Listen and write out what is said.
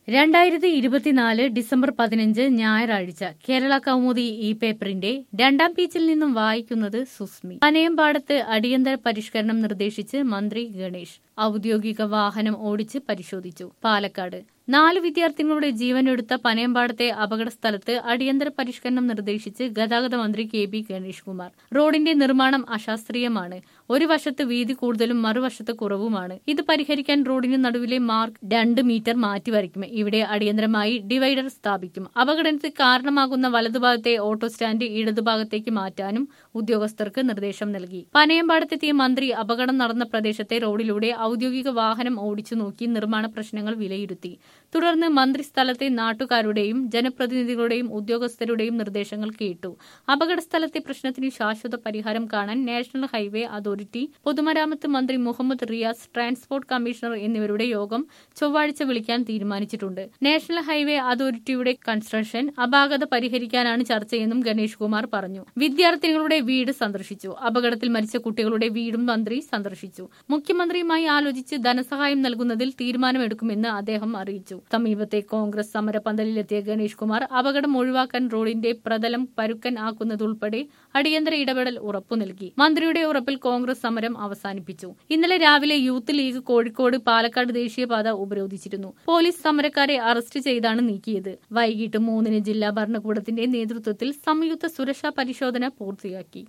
രണ്ടായിരത്തി ഇരുപത്തിനാല് ഡിസംബർ പതിനഞ്ച് ഞായറാഴ്ച കേരള കൗമുദി ഈ പേപ്പറിന്റെ രണ്ടാം പേജിൽ നിന്നും വായിക്കുന്നത് സുസ്മി പനയമ്പാടത്ത് അടിയന്തര പരിഷ്കരണം നിർദ്ദേശിച്ച് മന്ത്രി ഗണേഷ് ഔദ്യോഗിക വാഹനം ഓടിച്ച് പരിശോധിച്ചു പാലക്കാട് നാല് വിദ്യാർത്ഥികളുടെ ജീവനെടുത്ത പനയമ്പാടത്തെ അപകട സ്ഥലത്ത് അടിയന്തര പരിഷ്കരണം നിർദ്ദേശിച്ച് ഗതാഗത മന്ത്രി കെ ബി ഗണേഷ് കുമാർ റോഡിന്റെ നിർമ്മാണം അശാസ്ത്രീയമാണ് ഒരു വശത്ത് വീതി കൂടുതലും മറുവശത്ത് കുറവുമാണ് ഇത് പരിഹരിക്കാൻ റോഡിന് നടുവിലെ മാർക്ക് രണ്ട് മീറ്റർ മാറ്റി വരയ്ക്കും ഇവിടെ അടിയന്തരമായി ഡിവൈഡർ സ്ഥാപിക്കും അപകടത്തിന് കാരണമാകുന്ന വലതുഭാഗത്തെ ഓട്ടോ സ്റ്റാൻഡ് ഇടതുഭാഗത്തേക്ക് മാറ്റാനും ഉദ്യോഗസ്ഥർക്ക് നിർദ്ദേശം നൽകി പനയമ്പാടത്തെത്തിയ മന്ത്രി അപകടം നടന്ന പ്രദേശത്തെ റോഡിലൂടെ ഔദ്യോഗിക വാഹനം ഓടിച്ചു നോക്കി നിർമ്മാണ പ്രശ്നങ്ങൾ വിലയിരുത്തി തുടർന്ന് മന്ത്രി സ്ഥലത്തെ നാട്ടുകാരുടെയും ജനപ്രതിനിധികളുടെയും ഉദ്യോഗസ്ഥരുടെയും നിർദ്ദേശങ്ങൾ കേട്ടു അപകട സ്ഥലത്തെ പ്രശ്നത്തിന് ശാശ്വത പരിഹാരം കാണാൻ നാഷണൽ ഹൈവേ അതോറിറ്റി പൊതുമരാമത്ത് മന്ത്രി മുഹമ്മദ് റിയാസ് ട്രാൻസ്പോർട്ട് കമ്മീഷണർ എന്നിവരുടെ യോഗം ചൊവ്വാഴ്ച വിളിക്കാൻ തീരുമാനിച്ചിട്ടുണ്ട് നാഷണൽ ഹൈവേ അതോറിറ്റിയുടെ കൺസ്ട്രക്ഷൻ അപാകത പരിഹരിക്കാനാണ് ചർച്ചയെന്നും ഗണേഷ് കുമാർ പറഞ്ഞു വിദ്യാർത്ഥികളുടെ വീട് സന്ദർശിച്ചു അപകടത്തിൽ മരിച്ച കുട്ടികളുടെ വീടും മന്ത്രി സന്ദർശിച്ചു മുഖ്യമന്ത്രിയുമായി ആലോചിച്ച് ധനസഹായം നൽകുന്നതിൽ തീരുമാനമെടുക്കുമെന്ന് അദ്ദേഹം അറിയിച്ചു സമീപത്തെ കോൺഗ്രസ് സമരപന്തലിലെത്തിയ ഗണേഷ് കുമാർ അപകടം ഒഴിവാക്കാൻ റോഡിന്റെ പ്രതലം പരുക്കൻ ആക്കുന്നതുൾപ്പെടെ അടിയന്തര ഇടപെടൽ ഉറപ്പു നൽകി മന്ത്രിയുടെ ഉറപ്പിൽ കോൺഗ്രസ് സമരം അവസാനിപ്പിച്ചു ഇന്നലെ രാവിലെ യൂത്ത് ലീഗ് കോഴിക്കോട് പാലക്കാട് ദേശീയപാത ഉപരോധിച്ചിരുന്നു പോലീസ് സമരക്കാരെ അറസ്റ്റ് ചെയ്താണ് നീക്കിയത് വൈകിട്ട് മൂന്നിന് ജില്ലാ ഭരണകൂടത്തിന്റെ നേതൃത്വത്തിൽ സംയുക്ത സുരക്ഷാ പരിശോധന പൂർത്തിയാക്കി